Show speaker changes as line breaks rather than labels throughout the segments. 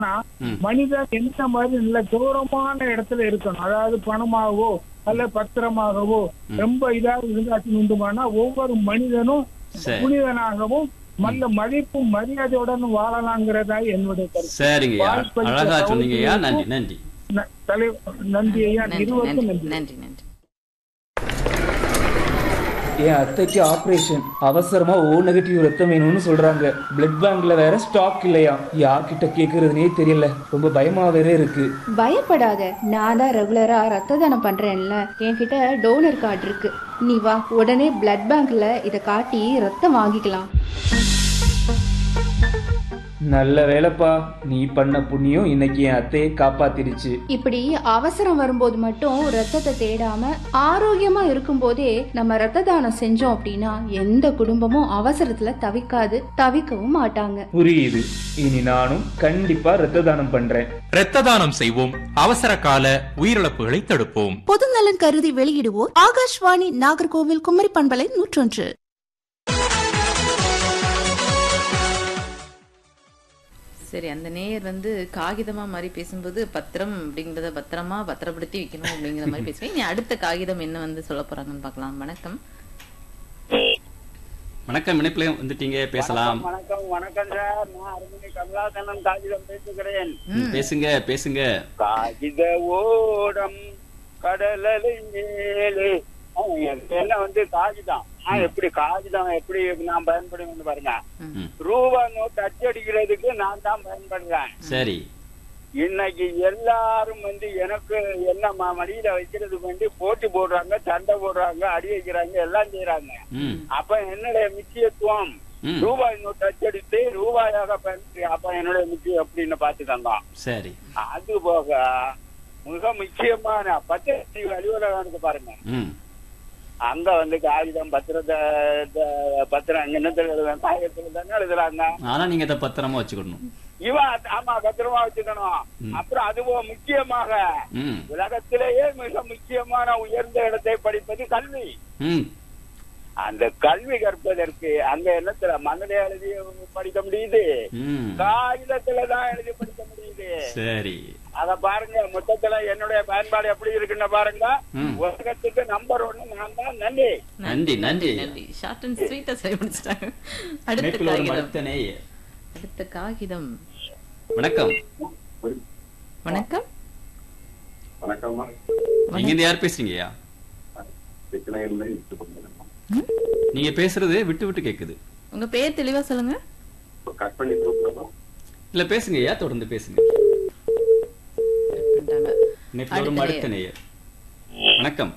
ம்.
மனிதன் எந்த மாதிரி நல்ல கௌரவமான இடத்துல இருக்கணும் அதாவது பணமாகவோ அல்ல பத்திரமாகவோ ரொம்ப இதாக இருந்தாச்சு உண்டுமானா ஒவ்வொரு மனிதனும்
சரி
புனிதனாகவும் நல்ல மதிப்பும் மரியாதையுடனும் வாழலாங்கிறதா என்னுடைய கருத்து
சரிங்கய்யா
வாய்ப்பளித்த
அழகா சொன்னீங்கய்யா நன்றி
சகோதரிக்கும்
நன்றி
ந- தலை- நன்றி ஐயா
நன்றி
இருவருக்கும்
நன்றி
நன்றி
நன்றி நன்றி
என் அத்தைக்கு ஆபரேஷன் அவசரமா ஓ நெகட்டிவ் ரத்தம் வேணும்னு சொல்றாங்க பிளட் பேங்க்ல வேற ஸ்டாக் இல்லையா யார்கிட்ட கேக்குறதுனே தெரியல ரொம்ப பயமா வேற இருக்கு
பயப்படாத நான் தான் ரெகுலரா ரத்த தானம் பண்றேன்ல என்கிட்ட டோனர் கார்டு இருக்கு நீ வா உடனே பிளட் பேங்க்ல இதை காட்டி ரத்தம் வாங்கிக்கலாம்
நல்ல வேலைப்பா நீ பண்ண புண்ணியம் இன்னைக்கு என் அத்தையை காப்பாத்திருச்சு
இப்படி அவசரம் வரும்போது மட்டும் ரத்தத்தை தேடாம ஆரோக்கியமா இருக்கும்போதே நம்ம ரத்த தானம் செஞ்சோம் அப்படின்னா எந்த குடும்பமும் அவசரத்துல தவிக்காது தவிக்கவும் மாட்டாங்க
புரியுது இனி நானும் கண்டிப்பா ரத்த தானம் பண்றேன்
இரத்த தானம் செய்வோம் அவசர கால உயிரிழப்புகளை தடுப்போம்
பொதுநலன் கருதி வெளியிடுவோர் ஆகாஷ்வாணி நாகர்கோவில் குமரி பண்பலை நூற்றொன்று
சரி அந்த நேயர் வந்து காகிதமா மாதிரி பேசும்போது பத்திரம் அப்படிங்கறத பத்திரமா பத்திரப்படுத்தி வைக்கணும் அப்படிங்கிற மாதிரி பேசுவேன் இனி அடுத்த காகிதம் என்ன வந்து சொல்ல போறாங்கன்னு பார்க்கலாம் வணக்கம்
வணக்கம் இணைப்பிலே வந்துட்டீங்க பேசலாம்
வணக்கம் வணக்கம் சார் நான் அருமணி கமலாசனன் காகிதம் பேசுகிறேன்
ம், பேசுங்க பேசுங்க
காகித ஓடம் கடலலை மேலே ஆ, எனக்கு என்ன வந்து காகிதம் ஆ, எப்படி காகிதம் எப்படி நான் பயன்படுவேன்னு பாருங்க
ம்.
ரூபா நோட்டு அச்சடிக்கிறதுக்கு நான் தான் பயன்படுறேன்
சரி
இன்னைக்கு எல்லாரும் வந்து எனக்கு என்ன ம- மடியில வைக்கிறதுக்கு வேண்டி போட்டி போடுறாங்க சண்டை போடுறாங்க அடி வைக்கிறாங்க எல்லாம் செய்யறாங்க
ம்
அப்ப என்னுடைய முக்கியத்துவம்
ம்
ரூபாய் நோட்டு அச்சடித்து ரூபாயாக பயன்படுத்தி அப்ப என்னுடைய முக்கியம் அப்படின்னு பாத்துக்கோங்க
சரி
அது போக மிக முக்கியமான பத்திரிகை அலுவலகம் பாருங்க
ம்
அங்க வந்து காகிதம் பத்திரத்தை த- பத்திரம் அங்க என்னத்துல எழுதுவேன் காகிதத்துல தானே எழுதுறாங்க
ஆனா நீங்க இதை பத்திரமா வச்சுக்கணும்
இவன் ஆமா பத்திரமா வச்சுக்கணும் அப்புறம் அதுவும் முக்கியமாக
ம்
உலகத்திலேயே மிக முக்கியமான உயர்ந்த இடத்தை படிப்பது கல்வி
ம்
அந்த கல்வி கற்பதற்கு அங்க என்னத்துல மண்ணில எழுதி படிக்க முடியுது
ம்
காகிதத்துல தான் எழுதி படிக்க முடியுது
சரி
அத பாருங்க மொத்தத்துல என்னுடைய பயன்பாடு எப்படி இருக்குன்னு பாருங்க
ம்.
உலகத்துக்கு நம்பர் ஒன்னு நான் தான் நன்றி
நன்றி நன்றி
நன்றி ஷார்ட் அண்ட் ஸ்வீட்டா சரி முடிச்சிட்டாங்க அடுத்த
இணைப்பில் வரும்
காகிதம்
அடுத்த நேயர்
அடுத்த காகிதம்
வணக்கம்
வணக்கம்
வணக்கம்மா
நீங்க இருந்து யார் பேசுறீங்கய்யா
சிக்கனையில
நீங்க பேசுறது விட்டு விட்டு கேக்குது
உங்க பேர் தெளிவா சொல்லுங்க
கட் பண்ணி தூக்கணும்
இல்ல பேசுங்கய்யா தொடர்ந்து பேசுங்க
பண்றாங்க.
இணைப்பில் வரும்
அடுத்த
அடுத்த நேயர் வணக்கம்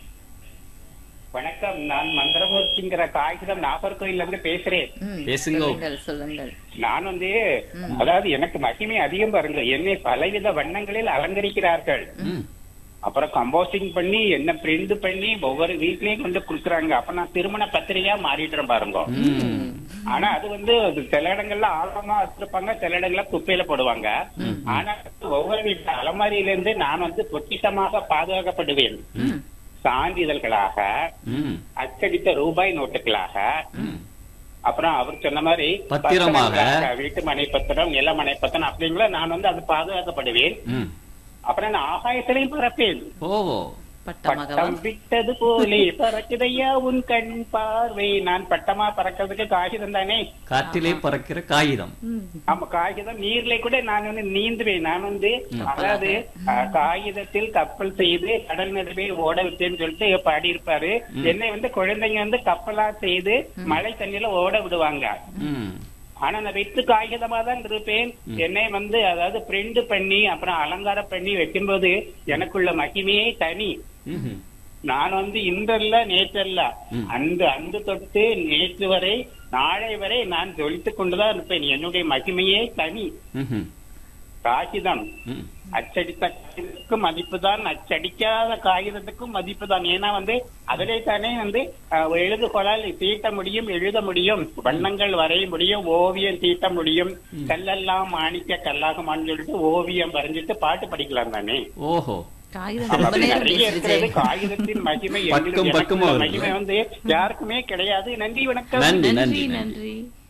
வணக்கம் நான் மந்திரமூர்த்திங்கிற காகிதம் நாகர்கோயில்ல இருந்து பேசுறேன்
ம்,
பேசுங்க.
சொல்லுங்கள் சொல்லுங்கள்
நான் வந்து அதாவது எனக்கு மகிமை அதிகம் பாருங்க என்னை பலவித வண்ணங்களில் அலங்கரிக்கிறார்கள்
ம்
அப்புறம் கம்போசிங் பண்ணி என்ன பிரிண்ட் பண்ணி ஒவ்வொரு வீட்லயும் கொண்டு கொடுக்குறாங்க அப்ப நான் திருமண பத்திரிகையா மாறிடுறேன் பாருங்க
ம்
ஆனா அது வந்து அது சில இடங்கள்ல ஆழமா வச்சிருப்பாங்க சில இடங்கள்ல குப்பையில போடுவாங்க ஆனா ஒவ்வொரு வீட்டு அலமாரியில இருந்து நான் வந்து பொக்கிஷமாக பாதுகாக்கப்படுவேன் சான்றிதழ்களாக
ம்
அச்சடித்த ரூபாய் நோட்டுகளாக அப்புறம் அவர் சொன்ன மாதிரி
பத்திரமாக.
பத்திரங்களாக, வீட்டு மனை பத்திரம் நில மனை பத்திரம் அப்படிங்களா நான் வந்து அது பாதுகாக்கப்படுவேன்
ம்
அப்புறம் நான் ஆகாயத்திலையும் பறப்பேன்
ஓ
பட்டமகவா
பட்டம் விட்டது போலே பறக்குதையா உன் கண் பார்வை நான் பட்டமா பறக்கிறதுக்கு காகிதம் தானே
காற்றிலே பறக்கிற காகிதம்
ஆமா காகிதம் நீர்ல கூட நான் வந்து நீந்துவேன் நான் வந்து அதாவது அஹ், காகிதத்தில் கப்பல் செய்து கடல் நடுவே ஓட விட்டேன்னு சொல்லிட்டு பாடியிருப்பாரு என்னை வந்து குழந்தைங்க வந்து கப்பலா செய்து மழை தண்ணியில ஓட விடுவாங்க
ம்
ஆனா நான் வெற்று காகிதமா தான் இருப்பேன் என்னை வந்து அதாவது பிரிண்ட் பண்ணி அப்புறம் அலங்காரம் பண்ணி வைக்கும்போது எனக்குள்ள மகிமையே தனி
ம்ஹும்.
நான் வந்து இன்றல்ல நேற்றல்ல அந்த அந்த தொட்டு நேற்று வரை நாளை வரை நான் ஜொலித்துக் கொண்டுதான் இருப்பேன் என்னுடைய மகிமையே தனி
ம்ஹும்.
காகிதம்
ம்
அச்சடித்த காகிதத்துக்கும் மதிப்பு தான் அச்சடிக்காத காகிதத்துக்கும் மதிப்பு தான் ஏன்னா வந்து அதிலே தானே வந்து அஹ், எழுதுகோளால் தீட்ட முடியும் எழுத முடியும் வண்ணங்கள் வரைய முடியும் ஓவியம் தீட்ட முடியும் கல்லெல்லாம் மாணிக்க கல்லாகுமான்னு சொல்லிட்டு ஓவியம் வரைஞ்சிட்டு பாட்டு படிக்கலாம் தானே
ஓஹோ
காகிதம் ரொம்ப
அப்படி
நேரம்
நிறைய
பேசுது
இருக்கிறது
ஜெய்.
காகிதத்தின் மகிமை
பக்கம்
எங்களுக்கு
பக்கமா
எனக்குள்ள
வருது.
மகிமை வந்து யாருக்குமே கிடையாது நன்றி வணக்கம்
நன்றி
நன்றி
நன்றி நன்றி
நன்றி